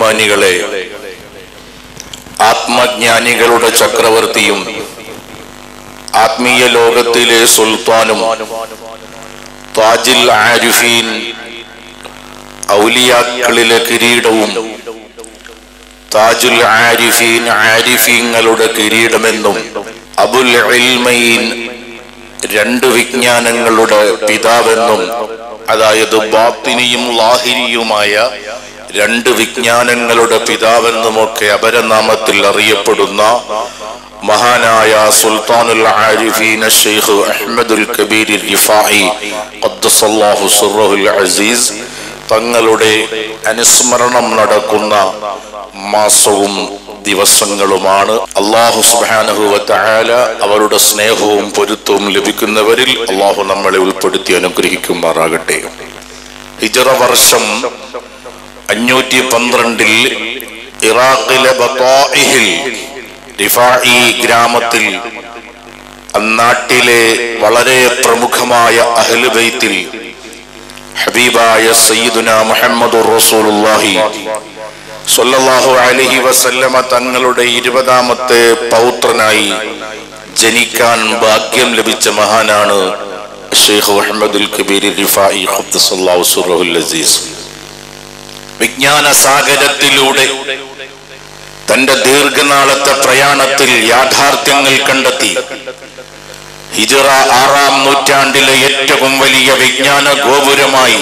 ബഹുമാനികളെ ആത്മജ്ഞാനികളുടെ ചക്രവർത്തിയും ആത്മീയ ലോകത്തിലെ സുൽത്താനും താജിൽ ആരിഫീൻ ഔലിയാക്കളിലെ കിരീടവും താജുൽ ആരിഫീൻ ആരിഫീങ്ങളുടെ കിരീടമെന്നും അബുൽ ഇൽമൈൻ രണ്ട് വിജ്ഞാനങ്ങളുടെ പിതാവെന്നും അതായത് ബാത്തിനിയും ലാഹിരിയുമായ രണ്ട് വിജ്ഞാനങ്ങളുടെ പിതാവെന്നുമൊക്കെ അപരനാമത്തിൽ അറിയപ്പെടുന്ന മഹാനായ സുൽത്താനുൽ ആരിഫീൻ ഷെയ്ഖ് അഹ്മദുൽ കബീർ റിഫായി ഖദ്ദസല്ലാഹു സിർറഹുൽ അസീസ് തങ്ങളുടെ അനുസ്മരണം നടക്കുന്ന മാസവും ദിവസങ്ങളുമാണ് അള്ളാഹു സുബാനഹുവല അവരുടെ സ്നേഹവും പൊരുത്തവും ലഭിക്കുന്നവരിൽ അള്ളാഹു നമ്മളെ ഉൾപ്പെടുത്തി അനുഗ്രഹിക്കുമാറാകട്ടെ ഹിജറ വർഷം അഞ്ഞൂറ്റി പന്ത്രണ്ടിൽ ഇറാഖിലെ ബത്താഇഹിൽ റിഫായി ഗ്രാമത്തിൽ അന്നാട്ടിലെ വളരെ പ്രമുഖമായ അഹ്ലുബൈത്തിൽ ഹബീബായ സയ്യിദുന മുഹമ്മദ് റസൂലുള്ളാഹി സ്വല്ലല്ലാഹു അലൈഹി വസല്ലമ തങ്ങളുടെ ഇരുപതാമത്തെ പൗത്രനായി ജനിക്കാൻ ഭാഗ്യം ലഭിച്ച മഹാനാണ് ഷെയ്ഖ് മുഹമ്മദുൽ കബീർ റിഫായി ഖദ്ദസല്ലാഹു സുറഹുൽ അസീസ് വിജ്ഞാന സാഗരത്തിലൂടെ തന്റെ ദീർഘനാളത്തെ പ്രയാണത്തിൽ യാഥാർത്ഥ്യങ്ങൾ കണ്ടെത്തി ഹിജറ ആറാം നൂറ്റാണ്ടിലെ ഏറ്റവും വലിയ വിജ്ഞാന ഗോപുരമായി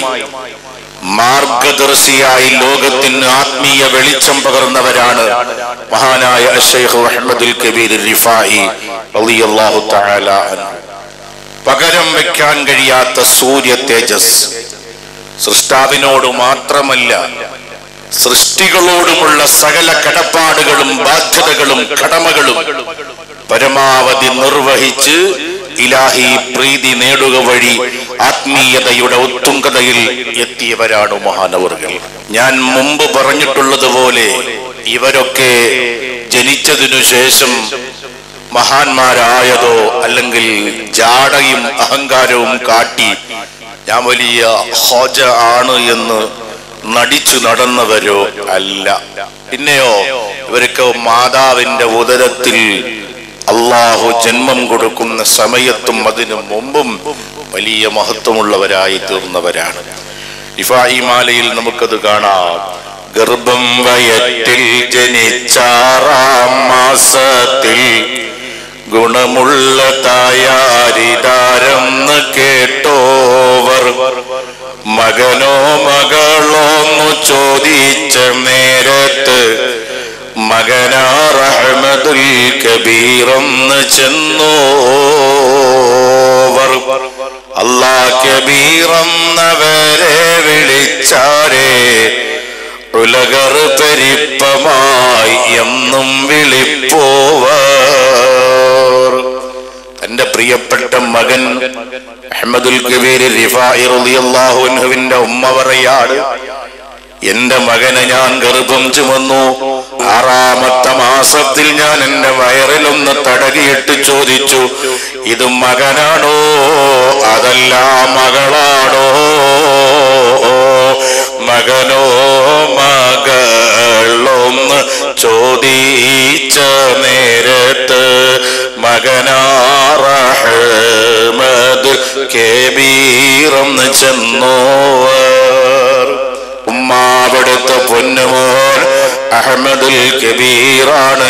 മാർഗദർശിയായി ലോകത്തിന് ആത്മീയ വെളിച്ചം പകർന്നവരാണ് മഹാനായ ഷെയ്ഖ് മുഹമ്മദുൽ കബീർ റിഫായി റളിയല്ലാഹു തആല അൻഹു. പകരം വെക്കാൻ കഴിയാത്ത സൂര്യ തേജസ് സൃഷ്ടാവിനോട് മാത്രമല്ല സൃഷ്ടികളോടുമുള്ള സകല കടപ്പാടുകളും ബാധ്യതകളും കടമകളും പരമാവധി നിർവഹിച്ച് ഇലാഹി പ്രീതി നേടുക വഴി ആത്മീയതയുടെ ഉത്തുംഗതയിൽ എത്തിയവരാണ് മഹാനവറുകൾ ഞാൻ മുമ്പ് പറഞ്ഞിട്ടുള്ളതുപോലെ ഇവരൊക്കെ ജനിച്ചതിനു ശേഷം മഹാന്മാരായതോ അല്ലെങ്കിൽ ജാടയും അഹങ്കാരവും കാട്ടി ഞാൻ വലിയ ഹോജ ആണ് എന്ന് നടിച്ചു നടന്നവരോ അല്ല പിന്നെയോ ഇവരൊക്കെ മാതാവിന്റെ ഉദരത്തിൽ അള്ളാഹു ജന്മം കൊടുക്കുന്ന സമയത്തും അതിനു മുമ്പും വലിയ മഹത്വമുള്ളവരായി തീർന്നവരാണ് ഇഫായി മാലയിൽ നമുക്കത് കാണാം ഗർഭം വയറ്റിൽ ജനിച്ചാറാം മാസത്തിൽ ഗുണമുള്ള തായാരിതാരെന്ന് കേട്ടോവർ മകനോ മകളോന്നു ചോദിച്ച നേരത്ത് മകനാ റഹ്മതുൽ കബീറെന്ന് ചെന്നോവർ അല്ലാ കബീറെന്നവരെ വിളിച്ചാരേ ഉലകർ പരിപ്പമായി എന്നും വിളിപ്പോവർ തന്റെ പ്രിയപ്പെട്ട മകൻ അഹമ്മദുൽ കബീർ റിഫായി റളിയല്ലാഹു അൻഹുവിന്റെ ഉമ്മ പറയാണ് എന്റെ മകനെ ഞാൻ ഗർഭം ചുമന്നു ആറാമത്തെ മാസത്തിൽ ഞാൻ എന്റെ വയറിലൊന്ന് തടകിയിട്ട് ചോദിച്ചു ഇത് മകനാണോ അതല്ല മകളാണോ മകനോ മകളൊന്ന് ചോദിച്ച നേരത്ത് മകനാറഹമത് കേബീറെന്ന് ചെന്നോവർ ഉമ്മാവിടുത്തെ പൊന്നുമോൻ അഹമ്മദുൽ കബീറാണ്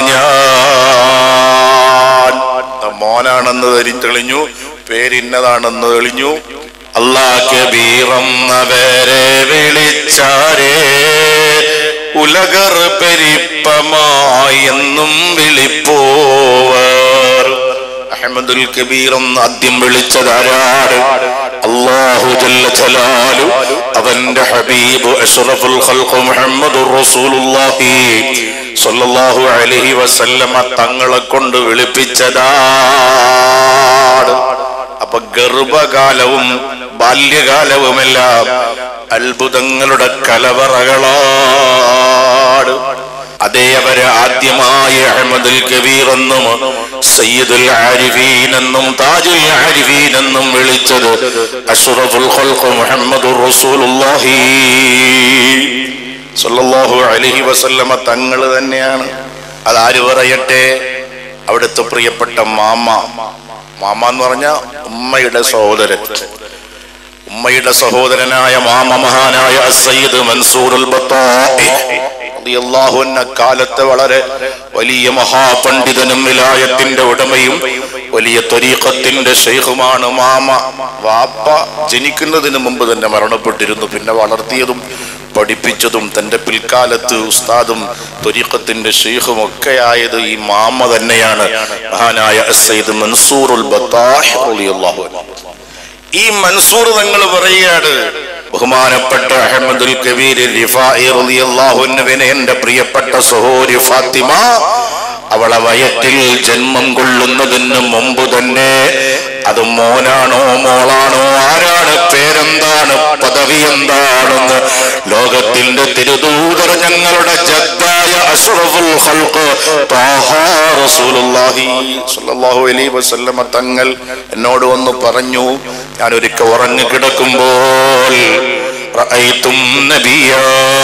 ഞാൻ മോനാണെന്ന് തരി തെളിഞ്ഞു പേരിന്നതാണെന്ന് തെളിഞ്ഞു അല്ലാ കബീറെന്നവരെ വിളിച്ചാരേ ഉലകർ പെരിപ്പമായി എന്നും വിളിപ്പോവർ അഹമ്മദുൽ കബീർ എന്ന് ആദ്യം വിളിച്ചതാരാണ് അല്ലാഹു ജല്ല ജലാലു അവന്റെ ഹബീബ് അഷ്റഫുൽ ഖൽഖ് മുഹമ്മദുർ റസൂലുള്ളാഹി സ്വല്ലല്ലാഹു അലൈഹി വസല്ലമ തങ്ങളെ കൊണ്ട് വിളിപ്പിച്ചതാണ് അപ്പൊ ഗർഭകാലവും ബാല്യകാലവുമെല്ലാം അത്ഭുതങ്ങളുടെ കലവറകളാണ് അതേ അവരെ ആദ്യമായി അഹമ്മദുൽ കബീർ എന്നും സയ്യിദുൽ ആരിഫീൻ എന്നും താജുൽ ആരിഫീൻ എന്നും വിളിച്ചത് അഷ്റഫുൽ ഖൽഖ് മുഹമ്മദുർ റസൂലുള്ളാഹി സല്ലല്ലാഹു അലൈഹി വസല്ലമ തങ്ങൾ തന്നെയാണ് അതാര് പറയട്ടെ അവിടുത്തെ പ്രിയപ്പെട്ട മാമ മാമ എന്ന് പറഞ്ഞ ഉമ്മയുടെ സഹോദരൻ ഉമ്മയുടെ സഹോദരനായ മാമ മഹാനായ സയ്യിദ് മൻസൂറുൽ ബത്താഇ റളിയല്ലാഹു അൻഹു കാലത്തെ വളരെ വലിയ മഹാപണ്ഡിതനും വിലായത്തിന്റെ ഉടമയും വലിയ ത്വരീഖത്തിന്റെ ഷെയ്ഖുമാണ് മാമ വാപ്പ ജനിക്കുന്നതിന് മുമ്പ് തന്നെ മരണപ്പെട്ടിരുന്നു പിന്നെ വളർത്തിയതും പഠിപ്പിച്ചതും തന്റെ പിൽക്കാലത്ത് ഉസ്താദും ത്വരീഖത്തിന്റെ ഷെയ്ഖും ഒക്കെ ആയത് ഈ മാമ തന്നെയാണ് മഹാനായ സയ്യിദ് മൻസൂറുൽ ബത്താഹ് റളിയല്ലാഹു അൻഹു ഈ മൻസൂർ തങ്ങൾ പറയുകയാണ് ബഹുമാനപ്പെട്ട അഹമ്മദുൽ കബീർ റിഫാഇ റളിയല്ലാഹു അൻഹുവിനെ എന്റെ പ്രിയപ്പെട്ട സഹോദരി ഫാത്തിമ അവളെ വയറ്റിൽ ജന്മം കൊള്ളുന്നതിന് മുമ്പ് തന്നെ അത് മോനാണോ മോളാണോ ആരാണ് പേരെന്താണ് പദവി എന്താണെന്ന് ലോകത്തിന്റെ തിരുദൂതർ ഞങ്ങളുടെ ജദ്ദായ അഷ്റഫുൽ ഖൽഖ് ത്വാഹ റസൂലുള്ളാഹി സ്വല്ലല്ലാഹു അലൈഹി വസല്ലമ തങ്ങൾ എന്നോട് ഒന്ന് പറഞ്ഞു ഞാൻ ഒരിക്കൽ ഉറങ്ങി കിടക്കുമ്പോൾ റഅയ്തും നബിയാ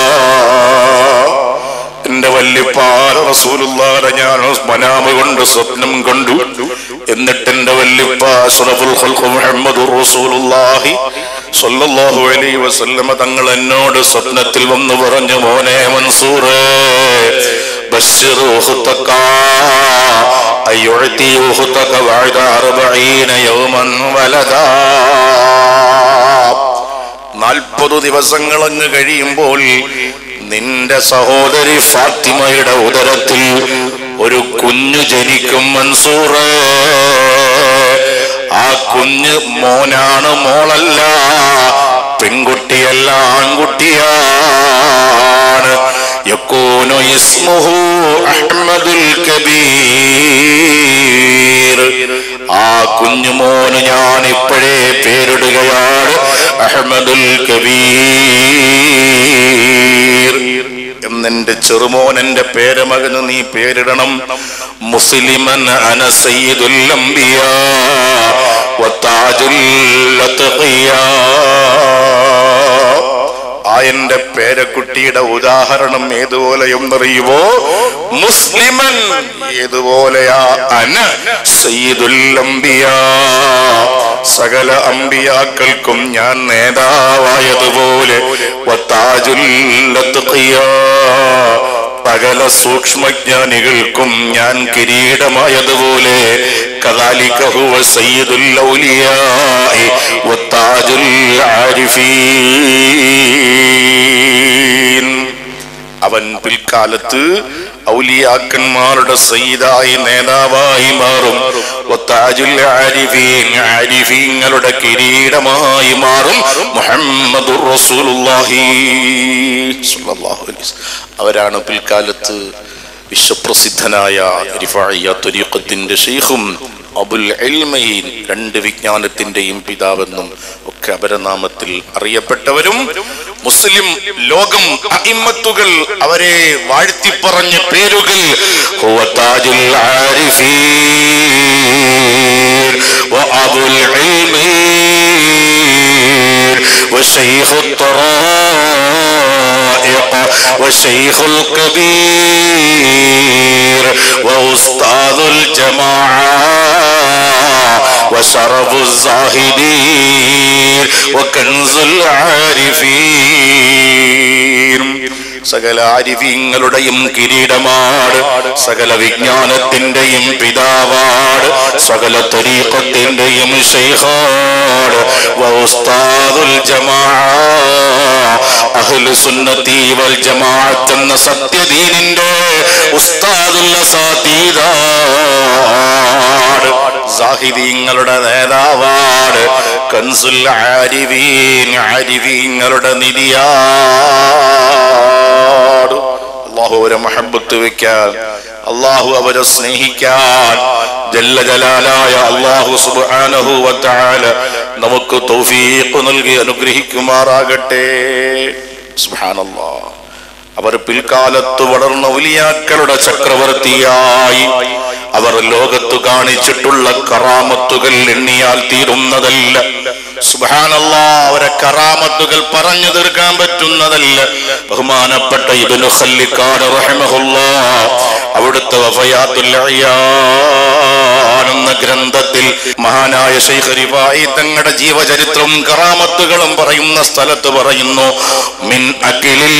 എന്റെ വല്യപ്പാല റസൂലുള്ളാഹിനെ ഞാൻ മനാമ കൊണ്ട് സ്വപ്നം കണ്ടു എന്നിട്ട് എന്റെ വല്യപ്പ അഷ്റഫുൽ ഖൽഖ് മുഹമ്മദുർ റസൂലുള്ളാഹി സ്വല്ലല്ലാഹു അലൈഹി വസല്ലമ തങ്ങൾ എന്നോട് സ്വപ്നത്തിൽ വന്നു പറഞ്ഞു മോനെ മൻസൂറേ ബശ്ശിർ ഉഖ്തക അയ്യുഅതി ഉഖ്തക ബഅദ 40 യൗമൻ വലദാ നാൽപ്പത് ദിവസങ്ങൾ അങ്ങ് കഴിയുമ്പോൾ നിന്റെ സഹോദരി ഫാത്തിമയുടെ ഉദരത്തിൽ ഒരു കുഞ്ഞു ജനിക്കും മൻസൂറ് ആ കുഞ്ഞ് മോനാണ് മോളല്ല പെൺകുട്ടിയല്ല ആൺകുട്ടിയാണ് യക്കൂനു ഇസ്മുഹു അഹ്മദുൽ കബീർ ആ കുഞ്ഞുമോന് ഞാൻ ഇപ്പോഴേ പേരിടുകയാണ് അഹമ്മദുൽ കബീർ എന്നെന്റെ ചെറുമോൻ എന്റെ പേരമകന് നീ പേരിടണം മുസ്ലിമൻ അന സയ്യിദുൽ അംബിയ വത്താജുൽ അത്ഖിയാ ആ എന്റെ പേരക്കുട്ടിയുടെ ഉദാഹരണം ഏതുപോലെയെന്നറിയുവോ മുസ്ലിമൻ ഏതുപോലെയാ അന സയ്യിദുൽ അംബിയ സകല അമ്പിയാക്കൾക്കും ഞാൻ നേതാവായതുപോലെ വത്താജുൽ അത്ഖിയാ സകല സൂക്ഷ്മജ്ഞാനികൾക്കും ഞാൻ കിരീടമായതുപോലെ كذلك هو سيد الأولياء وتاج العارفين അവൻ പിൽക്കാലത്ത് ഔലിയാക്കന്മാരുടെ സയ്യിദായി നേതാവായി മാറും വത്താജുൽ ആരിഫീൻ ആരിഫീങ്ങളുടെ കിരീടമായി മാറും മുഹമ്മദുർ റസൂലുള്ളാഹി സ്വല്ലല്ലാഹു അലൈഹി വസല്ലം. അവരാണ് പിൽക്കാലത്ത് വിശ്വപ്രസിദ്ധനായ റിഫാഇയ ത്വരീഖത്തിന്റെ ഷെയ്ഖും അബുൽ ഇൽമൈൻ രണ്ട് വിജ്ഞാനത്തിന്റെയും പിതാവെന്നും ഒക്കെ അപരനാമത്തിൽ അറിയപ്പെട്ടവരും മുസ്ലിം ലോകം അഇമ്മത്തുകൾ അവരെ വാഴ്ത്തിപ്പറഞ്ഞ പേരുകൾ ഹുവ താജുൽ ആരിഫീൻ വഅബുൽ ഇൽമീൻ وشيخ الطرائق وشيخ الكبير وأستاذ الجماعة وشرف الزاهدين وكنز العارفين സകല ആരിഫീങ്ങളുടെയും കിരീടമാട് സകല വിജ്ഞാനത്തിന്റെയും പിതാവാട് സകല തരീഖത്തിന്റെയും ശൈഖാട് വഉസ്താദുൽ ജമാ അഹ്ലു സുന്നത്തി വൽ ജമാഅത്ത് എന്ന സത്യദീനിന്റെ ഉസ്താദുൽ അസാതീദാട് സാഹിദീങ്ങളുടെ നേതാവാട് കൻസുൽ ആരിവീൻ ആരിവീങ്ങളുടെ നിധിയാട് അള്ളാഹു അവരെ മഹബത്ത് വെക്കാൻ അള്ളാഹു അവരെ സ്നേഹിക്കാൻ ജല്ല ജലാലായ അള്ളാഹു സുബ്ഹാനഹു വതആല നമുക്ക് തൗഫീഖ് നൽകി അനുഗ്രഹിക്കുമാറാകട്ടെ സുബ്ഹാനല്ലാഹ് അവർ പിൽക്കാലത്ത് വളർന്ന ഉലിയാക്കളുടെ ചക്രവർത്തിയായി അവർ ലോകത്ത് കാണിച്ചിട്ടുള്ള കറാമത്തുകൾ എണ്ണിയാൽ തീരുന്നതല്ല സുബാനല്ല അവരെ കറാമത്തുകൾ പറഞ്ഞു തീർക്കാൻ പറ്റുന്നതല്ല ബഹുമാനപ്പെട്ട ഇബ്നു ഖല്ലിക്കാട് റഹിമഹുല്ല അവിടുത്തെ വഫയാത്തുൽ അയ്യാൻ എന്ന ഗ്രന്ഥത്തിൽ മഹാനായ ശൈഖ് റിഫായി തങ്ങളുടെ ജീവചരിത്രവും കറാമത്തുകളും പറയുന്ന സ്ഥലത്ത് പറയുന്നു മിൻ അഖിലിൽ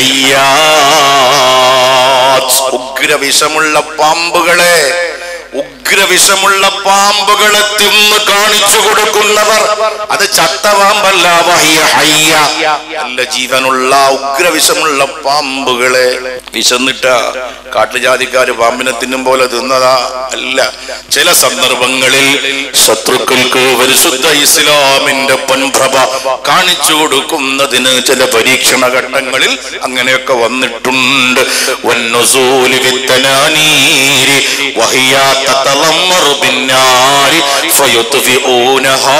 ഹയ്യാത്ത് ഉഗ്രവിഷമുള്ള പാമ്പുകളെ ഉഗ്രവിഷമുള്ള പാമ്പുകളെ തിന്ന് കാണിച്ചു കൊടുക്കുന്നവർ അത് ചത്ത പാമ്പല്ല വഹിയ ഹയ്യ നല്ല ജീവനുള്ള ഉഗ്രവിഷമുള്ള പാമ്പുകളെ വിശന്നിട്ട കാട്ടുജാതിക്കാര് പാമ്പിനെ തിന്നും പോലെ തിന്നതാ അല്ല ചില സന്ദർഭങ്ങളിൽ ശത്രുക്കൾക്ക് പരിശുദ്ധ ഇസ്ലാമിന്റെ പൊൻപ്രഭ കാണിച്ചു കൊടുക്കുന്നതിന് ചില പരീക്ഷണ ഘട്ടങ്ങളിൽ അങ്ങനെയൊക്കെ വന്നിട്ടുണ്ട് വന്നുസൂലി വിത്തനാനീരി വഹിയാ തതളമ്മറു ബിന്നാരി ഫയുത്ഫിഊനഹാ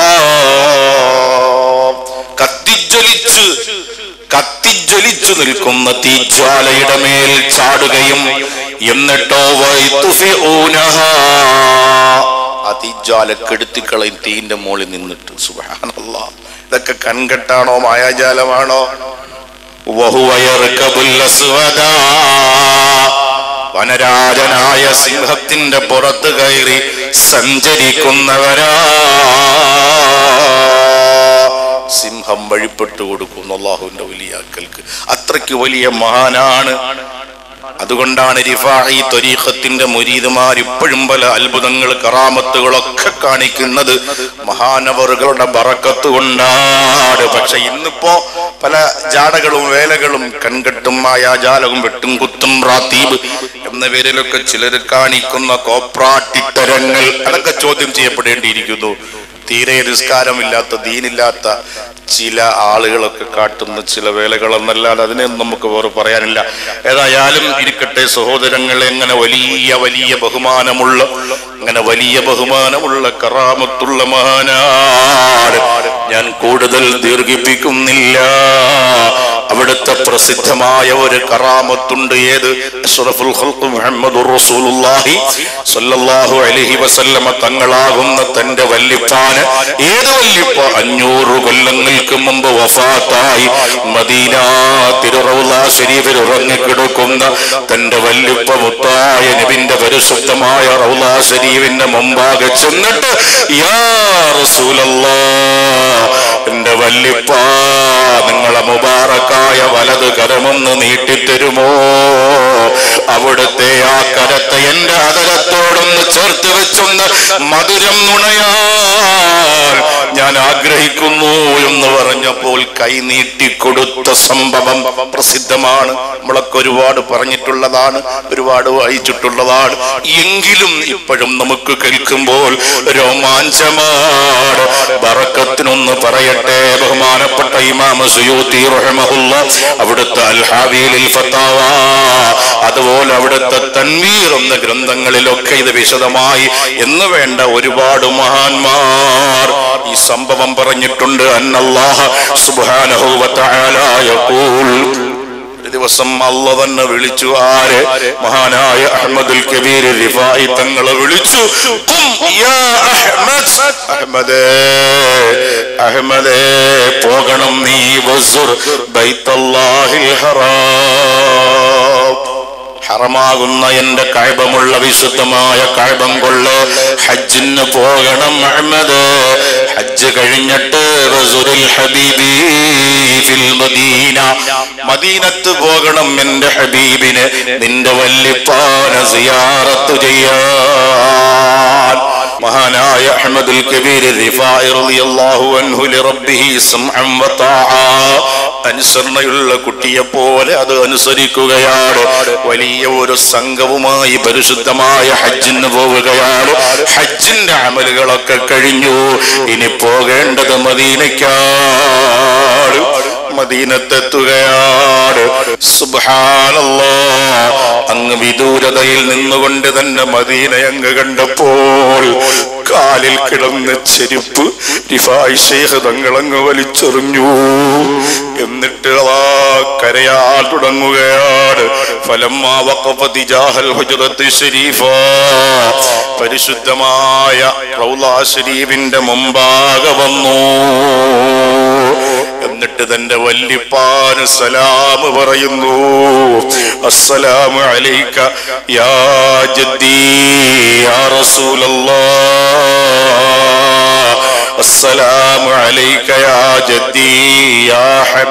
കത്തിജ്വലിച്ച് കത്തിജ്വലിച്ചു നിൽക്കുന്ന തീജ്വാലയുടെ മേൽ ചാടുകയും എന്നിട്ടോ വൈത്തുഫിഊനഹാ ആ തീജ്വാല കെടുത്തിക്കളയും തീന്റെ മുകളിൽ നിന്നിട്ട് സുബ്ഹാനല്ലാ ഇതൊക്കെ കൺകെട്ടാണോ മായാജാലമാണോ വഹുവ യർകബുൽ അസ്വദാ. വനരാജനായ സിംഹത്തിന്റെ പുറത്ത് കയറി സഞ്ചരിക്കുന്നവരാ സിംഹം വഴിപ്പെട്ടു കൊടുക്കുന്നു അള്ളാഹുവിന്റെ വലിയാക്കൽക്ക് അത്രയ്ക്ക് വലിയ മഹാനാണ് അതുകൊണ്ടാണ് റിഫായി ത്വരീഖത്തിന്റെ മുരീദുമാർ ഇപ്പോഴും പല അത്ഭുതങ്ങൾ കറാമത്തുകളൊക്കെ കാണിക്കുന്നത് മഹാനവറുകളുടെ ബറക്കത്ത് കൊണ്ടാണ് പക്ഷെ ഇന്നിപ്പോ പല ജാടകളും വേലകളും കൺകെട്ടും മായാജാലവും വെട്ടും കുത്തും റാത്തീബ് എന്ന പേരിലൊക്കെ ചിലർ കാണിക്കുന്ന കോപ്രാട്ടിത്തരങ്ങൾ അതൊക്കെ ചോദ്യം ചെയ്യപ്പെടേണ്ടിയിരിക്കുന്നു തീരെ നിസ്കാരമില്ലാത്ത ദീനില്ലാത്ത ചില ആളുകളൊക്കെ കാട്ടുന്ന ചില വേലകളെന്നല്ലാതെ അതിനെയൊന്നും നമുക്ക് വേറെ പറയാനില്ല ഏതായാലും ഇരിക്കട്ടെ സഹോദരങ്ങളെ അങ്ങനെ വലിയ വലിയ ബഹുമാനമുള്ള അങ്ങനെ വലിയ ബഹുമാനമുള്ള കറാമത്തുള്ള മഹാനാട് ഞാൻ കൂടുതൽ ദീർഘിപ്പിക്കുന്നില്ല അവിടുത്തെ പ്രസിദ്ധമായ ഒരു കറാമത്തുണ്ട് ഏത് അഷ്റഫുൽ ഖൽഖ് മുഹമ്മദുർ റസൂലുള്ളാഹി സ്വല്ലല്ലാഹു അലൈഹി വസല്ലമ തങ്ങളാകുന്ന തന്റെ വല്ലിപ്പാന് ഏത് വല്ലിപ്പ അഞ്ഞൂറ് കൊല്ലങ്ങൾക്ക് മുമ്പ് വഫാത്തായി മദീന തിരുറൗല ശരീഫിൽ ഉറങ്ങിക്കിടക്കുന്ന തന്റെ വല്ലിപ്പ മുത്തായ നബിന്റെ പരിശുദ്ധമായ റൗല ശരീഫിന്റെ മുമ്പാകെ ചെന്നിട്ട് യാ റസൂലല്ലാ എന്റെ വല്ലിപ്പ നിങ്ങളെ മുബാറക്കായ വലത് കരമൊന്ന് നീട്ടിത്തരുമോ അവിടുത്തെ ആ കരത്തെ എന്റെ അതരത്തോടൊന്ന് ചേർത്ത് വെച്ചൊന്ന് മധുരം നുണയാൻ ഞാൻ ആഗ്രഹിക്കുന്നു എന്ന് പറഞ്ഞപ്പോൾ കൈ നീട്ടിക്കൊടുത്ത സംഭവം പ്രസിദ്ധമാണ് നമ്മളൊക്കെ ഒരുപാട് പറഞ്ഞിട്ടുള്ളതാണ് ഒരുപാട് വായിച്ചിട്ടുള്ളതാണ് എങ്കിലും ഇപ്പോഴും നമുക്ക് കേൾക്കുമ്പോൾ രോമാഞ്ചമാണ് ബറക്കത്തിനൊന്ന് പറയട്ടെ ബഹുമാനപ്പെട്ട ഇമാമ സുയൂത്തി റഹ്മഹുല്ല അവിടുത്തെ അൽ ഹാവീലിൽ ഫത്താവ അതുപോലെ അവിടുത്തെ തൻവീർ എന്ന ഗ്രന്ഥങ്ങളിലൊക്കെ ഇത് വിശദമായി എന്ന് വേണ്ട ഒരുപാട് മഹാന്മാർ ഈ സംഭവം പറഞ്ഞിട്ടുണ്ട് അന്നല്ലാഹ സുബ്ഹാനഹു വ തആല യഖൂൽ ഒരു ദിവസം അല്ല തന്നെ വിളിച്ചു ആര് മഹാനായ അഹമ്മദുൽ കബീർ റിഫായി തങ്ങളെ വിളിച്ചു "ഖും യാ അഹ്മദ് അഹമ്മദേ അഹമ്മദേ പോകണം നീ വസുർ ബൈത്തല്ലാഹിൽ ഹറാം ഹറമാകുന്ന എന്റെ കഴബമുള്ള വിശുദ്ധമായ കഴബം കൊള്ള് ഹജ്ജിന് പോകണം അഹമ്മദ് ഹജ്ജ് കഴിഞ്ഞിട്ട് റസൂലുൽ ഹബീബി ഫിൽ മദീന മദീനത്ത് പോകണം എന്റെ ഹബീബിന് നിന്റെ വല്ലിപ്പാന സിയാറത്ത് ചെയ്യാൻ മഹാനായ അഹമ്മദുൽ കബീർ റിഫായി റളിയല്ലാഹു അൻഹു ലിറബ്ബിഹി സംഅൻ വതാഅ അനുസരണയുള്ള കുട്ടിയെ പോലെ അത് അനുസരിക്കുകയാണ് വലിയ ഒരു സംഘവുമായി പരിശുദ്ധമായ ഹജ്ജിന് പോവുകയാണ് ഹജ്ജിന്റെ അമലുകളൊക്കെ കഴിഞ്ഞു ഇനി പോകേണ്ടത് മദീനയ്ക്കാണ് മദീനത്തെത്തുകയാണ് സുബ്ഹാനല്ലാ അങ്ങ് വിദൂരതയിൽ നിന്നുകൊണ്ട് തന്നെ മദീന അങ്ങ് കണ്ടപ്പോൾ കാലിൽ കിടന്ന ചെരുപ്പ് റിഫായി ശേഖ് തങ്ങളങ്ങ് വലിച്ചെറിഞ്ഞു എന്നിട്ട് ആ കരയാൻ തുടങ്ങുകയാണ് فلما وقف تجاه الحجرة الشريفة പരിശുദ്ധമായ റൗള ശരീഫിന്റെ മുമ്പാകെ വന്നു എന്നിട്ട് തന്റെ വല്ലിപ്പാന് സലാം പറയുന്നു അസ്സലാമു അലൈക യാ ജദ്ദി യാ റസൂലല്ലാഹ് അസ്സലാമു അലൈക യാ ജദ്ദി യാ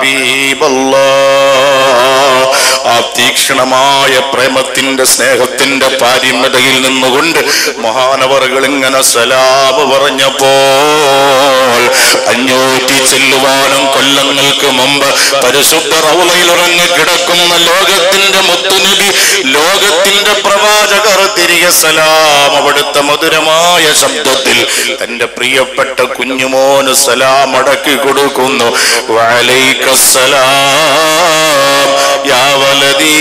ഹബീബല്ലാഹ് ആ തീക്ഷ്ണമായ പ്രേമത്തിന്റെ സ്നേഹത്തിന്റെ പാരിമതയിൽ നിന്നുകൊണ്ട് മഹാനവറുകൾ ഇങ്ങനെ സലാമ് പറഞ്ഞപ്പോൾ അഞ്ഞൂറ്റി ചെല്ലുവാനും കൊല്ലങ്ങൾക്ക് മുമ്പ് പരിശുദ്ധ റൗലയിൽ ഉറങ്ങി കിടക്കുന്ന ലോകത്തിന്റെ മുത്തുനബി ലോകത്തിന്റെ പ്രവാചകർ തിരികെ സലാം അവിടുത്തെ മധുരമായ ശബ്ദത്തിൽ തന്റെ പ്രിയപ്പെട്ട കുഞ്ഞുമോന് സലാം അടക്കി കൊടുക്കുന്നു വലൈക്കസലാം യാ വലതീ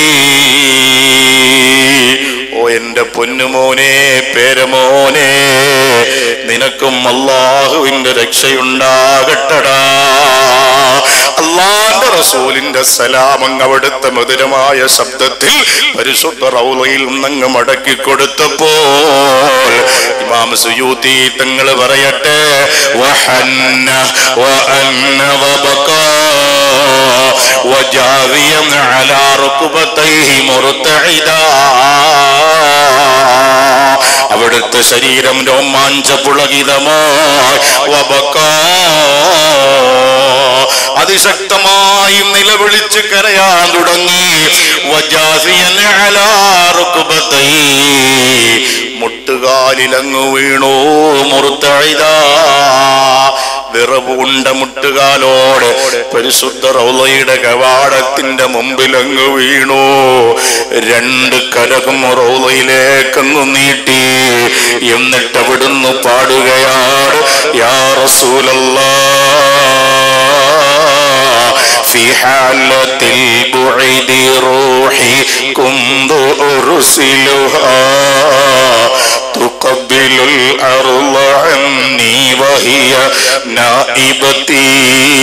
ഓ എന്റെ പൊന്നുമോനെ പേരമോനെ നിനക്കും അള്ളാഹുവിന്റെ രക്ഷയുണ്ടാകട്ടടാ അള്ളാന്റെ റസൂലിന്റെ സലാമങ്ങ് അവിടുത്തെ മധുരമായ ശബ്ദത്തിൽ പരിശുദ്ധ റൗലയിൽ നിന്നങ്ങ് മടക്കി കൊടുത്തപ്പോൾ ഇമാം സുയൂത്തി തങ്ങൾ പറയട്ടെ വഹന്ന വഅന്ന വബകാ وجاذيا على ركبتيه مرتعدا അവിടുത്തെ ശരീരം രോമാഞ്ച പുളകിതമായി വബക്കാ. അതിശക്തമായി നിലവിളിച്ച് കരയാൻ തുടങ്ങി വജാസിയൻ അലാ റുക്ബതൈ. മുട്ടുകാലിലങ്ങു വീണു മുറുത്തഴിതാ വിറവുണ്ട മുട്ടുകാലോട് പരിശുദ്ധ റൗലയുടെ കവാടത്തിന്റെ മുമ്പിൽ അങ്ങ് വീണു രണ്ട് കരകും റൗലയിലേക്കങ്ങ് നീട്ടി എന്നിട്ട് അവിടുന്ന് പാടുകയാണ് യാ റസൂലല്ലാ في حالة البعد روحي كنت أرسلها تقبل الأرض عني وهي نائبتي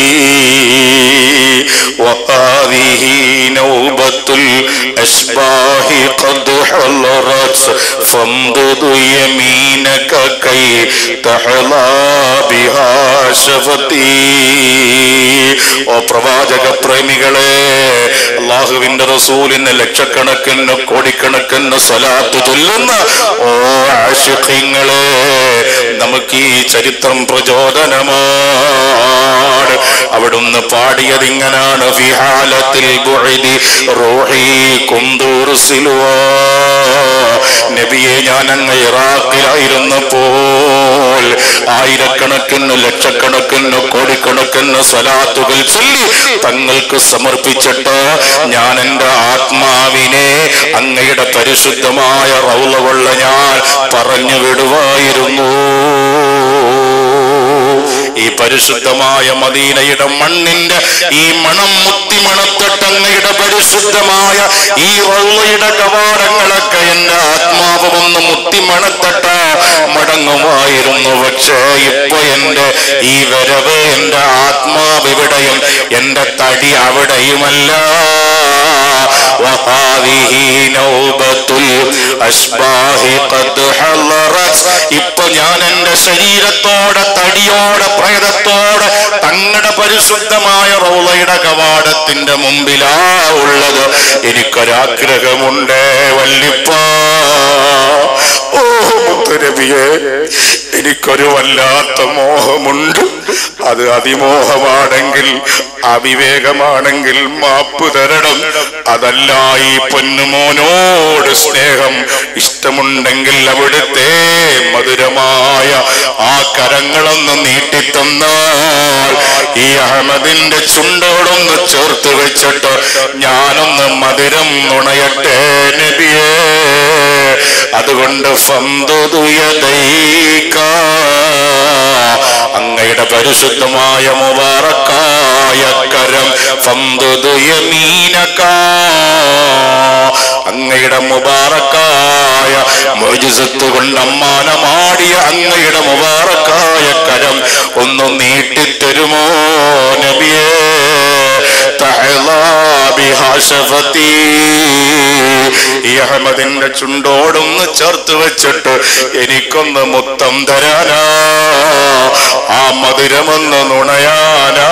وهذه نوبة الأشباه قد حضرت فامدد يمينك كي تحظى بها شفتي ഓ പ്രവാചക പ്രേമികളെ അള്ളാഹുവിന്റെ റസൂലിന് ലക്ഷക്കണക്കിന് കോടിക്കണക്കിന് സ്വലാത്ത് ചൊല്ലുന്ന ഓ ആഷിഖിങ്ങളെ നമുക്ക് ഈ ചരിത്രം പ്രചോദനമാണ് അവിടുന്ന് പാടിയത് ഇങ്ങനാണ് ഫിഹാലത്തിൽ ബുഇദി റൂഹി കുന്ദൂർസിലുവാ നബിയെ ഞാൻ അങ്ങ് ഇറാഖിലായിരുന്നപ്പോൾ ആയിരക്കണക്കിന് ലക്ഷക്കണക്കിന് കോടിക്കണക്കിന് സ്വലാത്തുകൾ ചൊല്ലി തങ്ങൾക്ക് സമർപ്പിച്ചിട്ട് ഞാൻ എൻ്റെ ആത്മാവിനെ അങ്ങയുടെ പരിശുദ്ധമായ റൗള കൊള്ള ഞാൻ പറഞ്ഞു വിടുവായിരുന്നു ഈ പരിശുദ്ധമായ മദീനയുടെ മണ്ണിന്റെ ഈ മണം മുത്തി മണത്തിട്ടങ്ങയുടെ പരിശുദ്ധമായ ഈ റൗളയുടെ കവാടങ്ങളൊക്കെ എന്റെ ആത്മാവ് ഒന്ന് മുത്തി മണത്തട്ട മടങ്ങുമായിരുന്നു പക്ഷേ ഇപ്പൊ എന്റെ ഈ വരവ് എന്റെ ആത്മാവ് ഇവിടെയും എന്റെ തടി അവിടെയുമല്ല وهذه نوبة الأشباه قد حضرت ഇപ്പൊ ഞാൻ എന്റെ ശരീരത്തോടെ തടിയോടെ പ്രേതത്തോടെ തങ്ങളുടെ പരിശുദ്ധമായ റൗളയുടെ കവാടത്തിന്റെ മുമ്പിലാ ഉള്ളത് എനിക്കൊരാഗ്രഹമുണ്ട് വല്ലിപ്പ ഓ മുത്തുനബിയെ എനിക്കൊരു വല്ലാത്ത മോഹമുണ്ട് അത് അതിമോഹമാണെങ്കിൽ അവിവേകമാണെങ്കിൽ മാപ്പ് തരണം അതല്ല ഈ പൊന്നുമോനോട് സ്നേഹം ഇഷ്ടമുണ്ടെങ്കിൽ അവിടുത്തെ മധുരമായ ആ കരങ്ങളൊന്ന് നീട്ടിത്തന്നാൽ ഈ അഹമ്മദിന്റെ ചുണ്ടോടൊന്ന് ചേർത്ത് വെച്ചിട്ട് ഞാനൊന്ന് മധുരം നുണയട്ടെ നബിയേ അതുകൊണ്ട് ഫന്തുയതൈക അങ്ങയുടെ പരിശുദ്ധമായ മുബാറക്കായ കരം ഫന്തുയമീനക അങ്ങയുടെ മുബാറക്കായ മോജിസത്ത് കൊണ്ട് അമ്മാനമാടിയ അങ്ങയുടെ മുബാറക്കായ കരം ഒന്ന് നീട്ടിത്തരുമോ നബിയേ തഹ്ലാ ബിഹാ ശഫതീ ഈ അഹമ്മദിന്റെ ചുണ്ടോടൊന്ന് ചേർത്ത് വെച്ചിട്ട് എനിക്കൊന്ന് മുത്തം തരാനാ ആ മധുരമൊന്ന് നുണയാനാ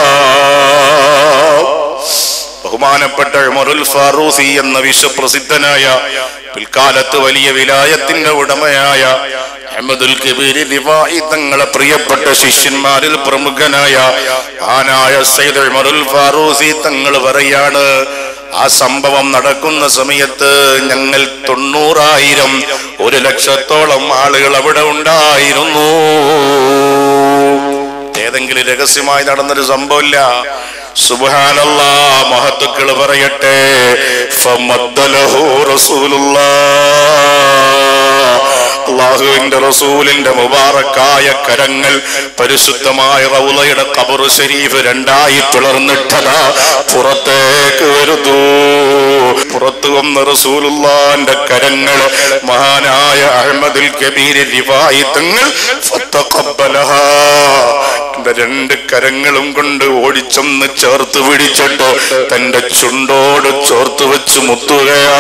ബഹുമാനപ്പെട്ട ഉമറുൽ ഫാറൂസി എന്ന വിശ്വപ്രസിദ്ധനായ പിൽക്കാലത്ത് വലിയ വിലായത്തിന്റെ ഉടമയായ അഹമ്മദുൽ കബീർ റിവായി തങ്ങളെ പ്രിയപ്പെട്ട ശിഷ്യന്മാരിൽ പ്രമുഖനായ ആനായ സൈദ് ഉമറുൽ ഫാറൂസി തങ്ങൾ പറയാണ് ആ സംഭവം നടക്കുന്ന സമയത്ത് ഞങ്ങൾ തൊണ്ണൂറായിരം ഒരു ലക്ഷത്തോളം ആളുകൾ അവിടെ ഉണ്ടായിരുന്നു ഏതെങ്കിലും രഹസ്യമായി നടന്നൊരു സംഭവമില്ല സുബാനല്ലാ മഹത്തുക്കൾ പറയട്ടെ ഫമദ്ദലഹു റസൂലുള്ളാ. അള്ളാഹുവിന്റെ റസൂലിന്റെ മുബാറക്കായ കരങ്ങൾ പരിശുദ്ധമായ റൗലയുടെ ഖബർ ശരീഫ് രണ്ടായി പിളർന്നിട്ടതാ പുറത്തേക്ക് വരുന്നു പുറത്തു വന്ന റസൂലുള്ളാന്റെ കരങ്ങൾ മഹാനായ അഹമ്മദുൽ കബീർ റിവായി തങ്ങൾ ഫത്തഖബ്ബലഹാ. തന്റെ രണ്ട് കരങ്ങളും കൊണ്ട് ഓടിച്ചൊന്ന് ചേർത്ത് പിടിച്ചിട്ട് തന്റെ ചുണ്ടോട് ചോർത്ത് വെച്ച് മുത്തുകയാ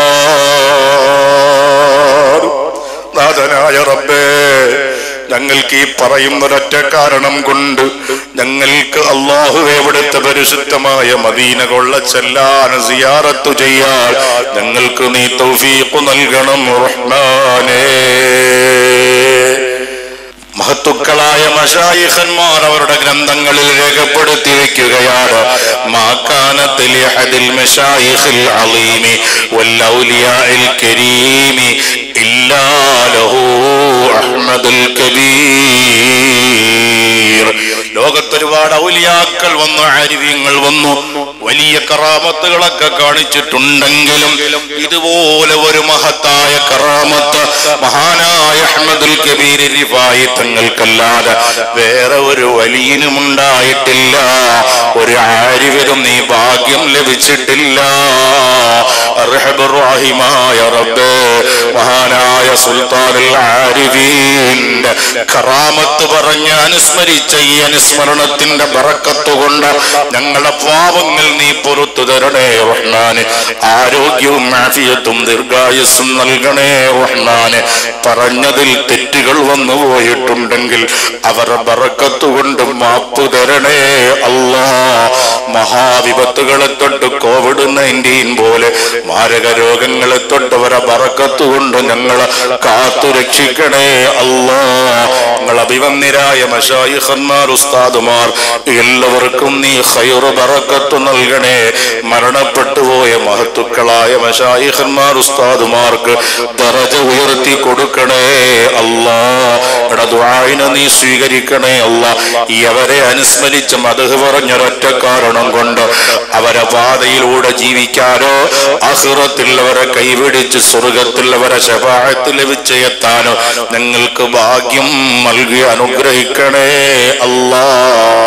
നാഥനായ റബ്ബേ ഞങ്ങൾക്ക് ഈ പറയുന്നൊരൊറ്റ കാരണം കൊണ്ട് ഞങ്ങൾക്ക് അള്ളാഹു എവിടുത്തെ പരിശുദ്ധമായ മദീന കൊള്ള ചെല്ലാൻ സിയാറത്തു ചെയ്യാൻ ഞങ്ങൾക്ക് നീ തൗഫീഖ് നൽകണം റഹ്മാനേ മഹത്തുക്കളായ മഷായിഖന്മാർ അവരുടെ ഗ്രന്ഥങ്ങളിൽ രേഖപ്പെടുത്തി വെക്കുകയാണ് മാക്കാനത്തിൽ അഹദിൽ മഷായിഖിൽ അളീമി വല്ലൗലിയാഇൽ കരീമി ഇല്ലാ ലഹു അഹ്മദുൽ കബീർ ലോകത്തൊരുപാട് ഔലിയാക്കൾ വന്നു ആരിവ്യങ്ങൾ വന്നു വലിയ കറാമത്തുകളൊക്കെ കാണിച്ചിട്ടുണ്ടെങ്കിലും ഇതുപോലെ ഒരു മഹത്തായ കറാമത്ത് മഹാനായ അഹമ്മദുൽ കബീർ റിഫായി തങ്ങൾക്കല്ലാതെ വേറെ ഒരു വലിയനും ഉണ്ടായിട്ടില്ല ഒരു ആരിവരും നീ ഭാഗ്യം ലഭിച്ചിട്ടില്ല അർഹബുറാഹിമായ റബ്ബേ മഹാനായ സുൽത്താനുൽ ആരിഫീന്റെ കറാമത്ത് പറഞ്ഞ് അനുസ്മരിച്ച ഈ അനുസ്മരണത്തിന്റെ ബറക്കത്ത് കൊണ്ട് ഞങ്ങളുടെ പാവങ്ങൾ നീ പുറത്തു തരണേ റഹ്മാന് ആരോഗ്യവും ആഫിയത്തും ദീർഘായുസ്സും നൽകണേ റഹ്മാന് പറഞ്ഞതിൽ തെറ്റുകൾ വന്നു പോയിട്ടുണ്ടെങ്കിൽ അവരുടെ ബറക്കത്ത് കൊണ്ട് മാപ്പ് തരണേ അല്ലാ മഹാവിപത്തുകളെ തൊട്ട് കോവിഡ് നയൻറ്റീൻ പോലെ മാരക രോഗങ്ങളെ തൊട്ട് അവരെ ബറക്കത്ത് കൊണ്ട് ഞങ്ങളെ കാത്തു രക്ഷിക്കണേ അല്ലാ ഞങ്ങൾ അഭിവന്യരായ മഷായിഖന്മാർ ഉസ്താദുമാർ എല്ലാവർക്കും നീ ഖൈറ് ബറക്കത്ത് നൽകണേ മരണപ്പെട്ടു പോയ മഹത്തുക്കളായ മഷായിഖന്മാർ ഉസ്താദുമാർക്ക് ദറജ ഉയർത്തി കൊടുക്കണേ അല്ലാ എടാ ദുആഇനെ നീ സ്വീകരിക്കണേ അല്ലാ ഈ അവരെ അനുസ്മരിച്ച് മതഹ് പറഞ്ഞൊരൊറ്റ കാരണം കൊണ്ട് അവരെ പാതയിലൂടെ ജീവിക്കാനോ അസുറത്തിൽ അവരെ കൈപിടിച്ച് സ്വർഗത്തിൽ അവരെ ശപാഴത്തിൽ ലഭിച്ച് എത്താനോ നിങ്ങൾക്ക് ഭാഗ്യം നൽകി അനുഗ്രഹിക്കണേ അല്ലാ